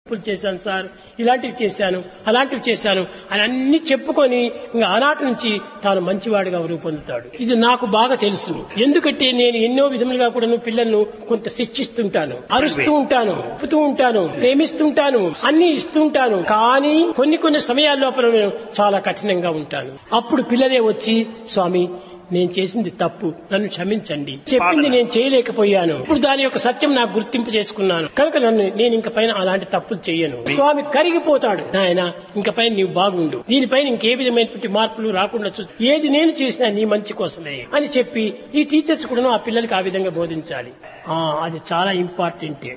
తప్పులు చేశాను సార్ ఇలాంటివి చేశాను అలాంటివి చేశాను అని అన్ని చెప్పుకొని ఇంకా ఆనాటి నుంచి తాను మంచివాడిగా రూపొందుతాడు ఇది నాకు బాగా తెలుసు ఎందుకంటే నేను ఎన్నో విధములుగా కూడా పిల్లలను కొంత శిక్షిస్తుంటాను అరుస్తూ ఉంటాను చెప్తూ ఉంటాను ప్రేమిస్తుంటాను అన్ని ఇస్తుంటాను కానీ కొన్ని కొన్ని సమయాల లోపల నేను చాలా కఠినంగా ఉంటాను అప్పుడు పిల్లలే వచ్చి స్వామి నేను చేసింది తప్పు నన్ను క్షమించండి చెప్పింది నేను చేయలేకపోయాను ఇప్పుడు దాని యొక్క సత్యం నాకు గుర్తింపు చేసుకున్నాను కనుక నన్ను నేను ఇంక పైన అలాంటి తప్పులు చేయను స్వామి కరిగిపోతాడు నాయన ఇంక పైన నీవు బాగుండు దీనిపైన ఇంకే విధమైనటువంటి మార్పులు రాకుండా చూ ఏది నేను చేసినా నీ మంచి కోసమే అని చెప్పి ఈ టీచర్స్ కూడా ఆ పిల్లలకి ఆ విధంగా బోధించాలి ఆ అది చాలా ఇంపార్టెంట్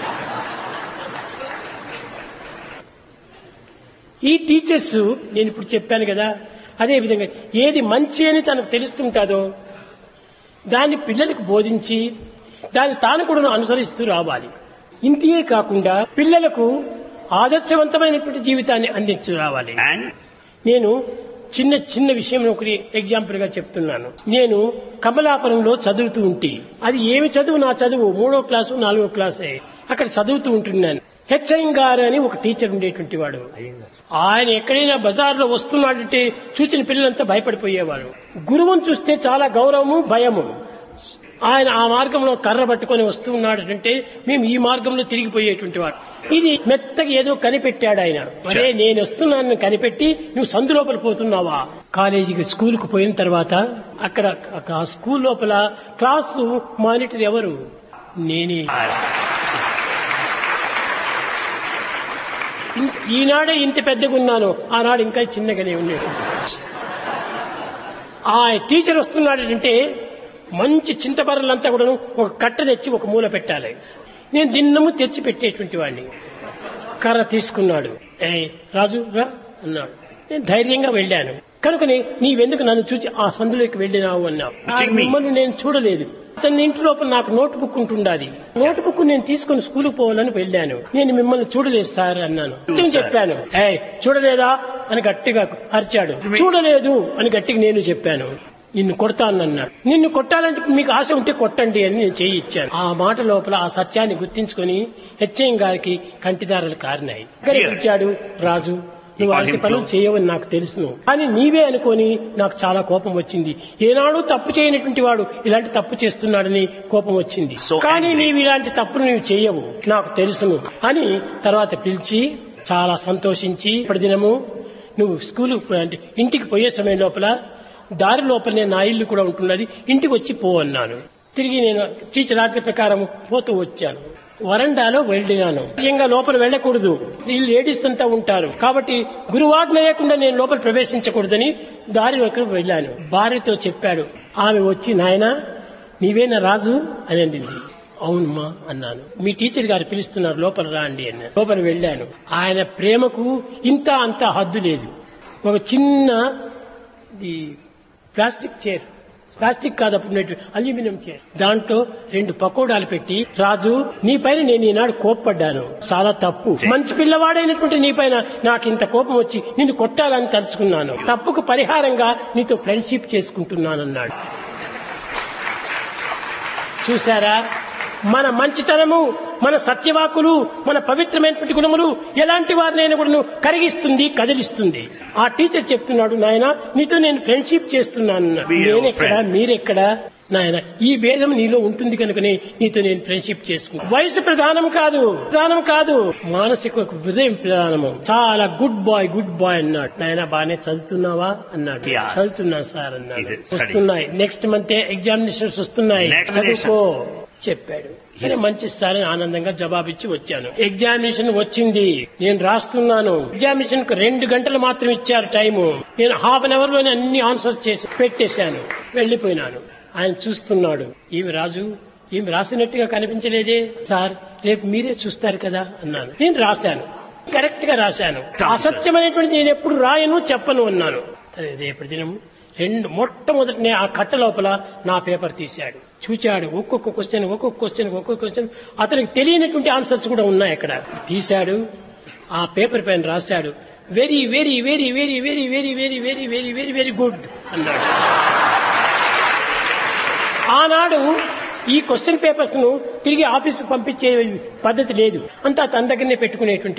ఈ టీచర్స్ నేను ఇప్పుడు చెప్పాను కదా అదే విధంగా ఏది మంచి అని తనకు తెలుస్తుంటాదో దాన్ని పిల్లలకు బోధించి దాన్ని తాను కూడా అనుసరిస్తూ రావాలి ఇంతే కాకుండా పిల్లలకు ఆదర్శవంతమైనటువంటి జీవితాన్ని అందించు రావాలి And నేను చిన్న చిన్న విషయం ఒకటి ఎగ్జాంపుల్ గా చెప్తున్నాను నేను కమలాపురంలో చదువుతూ ఉంటే అది ఏమి చదువు నా చదువు మూడో క్లాసు నాలుగో క్లాసే అక్కడ చదువుతూ ఉంటున్నాను హెచ్ఐం గారు అని ఒక టీచర్ ఉండేటువంటి వాడు ఆయన ఎక్కడైనా బజార్లో వస్తున్నాడంటే చూసిన పిల్లలంతా భయపడిపోయేవారు గురువును చూస్తే చాలా గౌరవము భయము ఆయన ఆ మార్గంలో కర్ర పట్టుకొని వస్తూ ఉన్నాడంటే మేము ఈ మార్గంలో తిరిగిపోయేటువంటి వాడు ఇది మెత్తగా ఏదో కనిపెట్టాడు ఆయన అరే నేను వస్తున్నాను కనిపెట్టి నువ్వు సందు లోపల పోతున్నావా కాలేజీకి స్కూల్కి పోయిన తర్వాత అక్కడ ఆ స్కూల్ లోపల క్లాసు మానిటర్ ఎవరు నేనే ఇన్- ఈనాడే ఇంత పెద్దగా ఉన్నాను ఆనాడు ఇంకా చిన్నగానే ఉన్నాడు ఆ టీచర్ వస్తున్నాడంటే మంచి చింతబర్రలంతా కూడా ఒక కట్ట తెచ్చి ఒక మూల పెట్టాలి నేను దిన్నము తెచ్చి పెట్టేటువంటి వాడిని కర్ర తీసుకున్నాడు ఏ రాజు రా అన్నాడు నేను ధైర్యంగా వెళ్ళాను కనుకని నీవెందుకు నన్ను చూసి ఆ సందులోకి వెళ్ళినావు అన్నావు ఆ Check me. మిమ్మల్ని నేను చూడలేదు అతని ఇంటి లోపల నాకు నోట్ బుక్ ఉంటుండాది నోట్ బుక్ నేను తీసుకుని స్కూల్కి పోవాలని వెళ్ళాను నేను మిమ్మల్ని చూడలేదు సార్ అన్నాను నిజం sir. చెప్పాను ఏయ్ చూడలేదా అని గట్టిగా అరిచాడు చూడలేదు అని గట్టిగా నేను చెప్పాను నిన్ను కొడతానన్నాడు నిన్ను కొట్టాలంటే మీకు ఆశ ఉంటే కొట్టండి అని నేను చేయి ఇచ్చాను ఆ మాట లోపల ఆ సత్యాన్ని గుర్తించుకొని హెచ్ఎం గారికి కంటిదారులు కారినాయి ఇక్కడికి Here. వచ్చాడు రాజు నువ్వు called అలాంటి him పనులు to- చేయవని నాకు తెలుసును కానీ నీవే అనుకొని నాకు చాలా కోపం వచ్చింది ఏనాడు తప్పు చేయనటువంటి వాడు ఇలాంటి తప్పు చేస్తున్నాడని కోపం వచ్చింది So కానీ angry. నీవు ఇలాంటి తప్పులు నీవు చేయవు నాకు తెలుసును అని తర్వాత పిలిచి చాలా సంతోషించి ఇప్పటి దినము నువ్వు స్కూల్ అంటే ఇంటికి పోయే సమయం లోపల దారి లోపలనే నా ఇల్లు కూడా ఉంటున్నది ఇంటికి వచ్చి పో అన్నాను తిరిగి నేను టీచర్ ఆజ్ఞ ప్రకారం పోతూ వచ్చాను వరండాలో వెళ్ళినాను ముఖ్యంగా లోపల వెళ్ళకూడదు ఈ లేడీస్ అంతా ఉంటారు కాబట్టి గురువాజ్ఞ లేకుండా నేను లోపల ప్రవేశించకూడదని దారి వరకు వెళ్ళాను భార్యతో చెప్పాడు ఆమె వచ్చి నాయనా నీవేనా రాజు అని అండింది అవునమ్మా అన్నాను మీ టీచర్ గారు పిలుస్తున్నారు లోపల రా అండి అన్నాను లోపల వెళ్ళాను ఆయన ప్రేమకు ఇంత అంత హద్దు లేదు ఒక చిన్న ఇది ప్లాస్టిక్ చైర్ ప్లాస్టిక్ కాదు అప్పుడు అల్యూమినియం చైర్ దాంట్లో రెండు పకోడాలు పెట్టి రాజు నీ పైన నేను ఈనాడు కోప్పడ్డాను చాలా తప్పు మంచి పిల్లవాడైనటువంటి నీ పైన నాకు ఇంత కోపం వచ్చి నిన్ను కొట్టాలని తలుచుకున్నాను తప్పుకు పరిహారంగా నీతో ఫ్రెండ్షిప్ చేసుకుంటున్నానన్నాడు చూసారా మన మంచితనము మన సత్యవాకులు మన పవిత్రమైనటువంటి గుణములు ఎలాంటి వారినైనా కూడా కరిగిస్తుంది కదిలిస్తుంది ఆ టీచర్ చెప్తున్నాడు నాయన నీతో నేను ఫ్రెండ్షిప్ చేస్తున్నాను అన్నాడు. Be your నేనెక్కడ friend. మీరెక్కడ నాయన ఈ భేదం నీలో ఉంటుంది కనుకనే నీతో నేను ఫ్రెండ్షిప్ చేసుకుంటాను వయసు ప్రధానం కాదు ప్రధానం కాదు మానసిక హృదయం ప్రధానము చాలా గుడ్ బాయ్ గుడ్ బాయ్ అన్నాడు నాయన బాగానే చదువుతున్నావా అన్నాడు Yes. చదువుతున్నా సార్ అన్నాడు Is it studying? వస్తున్నాయి నెక్స్ట్ మంత్ ఎగ్జామినేషన్స్ వస్తున్నాయి Next చదువుకో చెప్పాడు సరే మంచి సార్ అని ఆనందంగా జవాబిచ్చి వచ్చాను ఎగ్జామినేషన్ వచ్చింది నేను రాస్తున్నాను ఎగ్జామినేషన్ కు రెండు గంటలు మాత్రం ఇచ్చారు టైము నేను హాఫ్ అన్ అవర్ లోనే అన్ని ఆన్సర్స్ చేసి పెట్టేశాను వెళ్లిపోయినాను ఆయన చూస్తున్నాడు ఈమె రాజు ఈమె రాసినట్టుగా కనిపించలేదే సార్ రేపు మీరే చూస్తారు కదా అన్నాను నేను రాశాను కరెక్ట్ గా రాశాను అసత్యమైనటువంటి నేను ఎప్పుడు రాయను చెప్పను అన్నాను సరే రేపటి దినం రెండు మొట్టమొదటినే ఆ కట్ట లోపల నా పేపర్ తీశాడు చూచాడు ఒక్కొక్క క్వశ్చన్ ఒక్కొక్క క్వశ్చన్ ఒక్కొక్క క్వశ్చన్ అతనికి తెలియనటువంటి ఆన్సర్స్ కూడా ఉన్నాయి అక్కడ తీశాడు ఆ పేపర్ పైన రాశాడు very very very very very very very very very very very good అన్నాడు ఆనాడు ఈ క్వశ్చన్ పేపర్స్ ను తిరిగి ఆఫీసుకు పంపించే పద్ధతి లేదు అంతా తన దగ్గరనే పెట్టుకునేటువంటి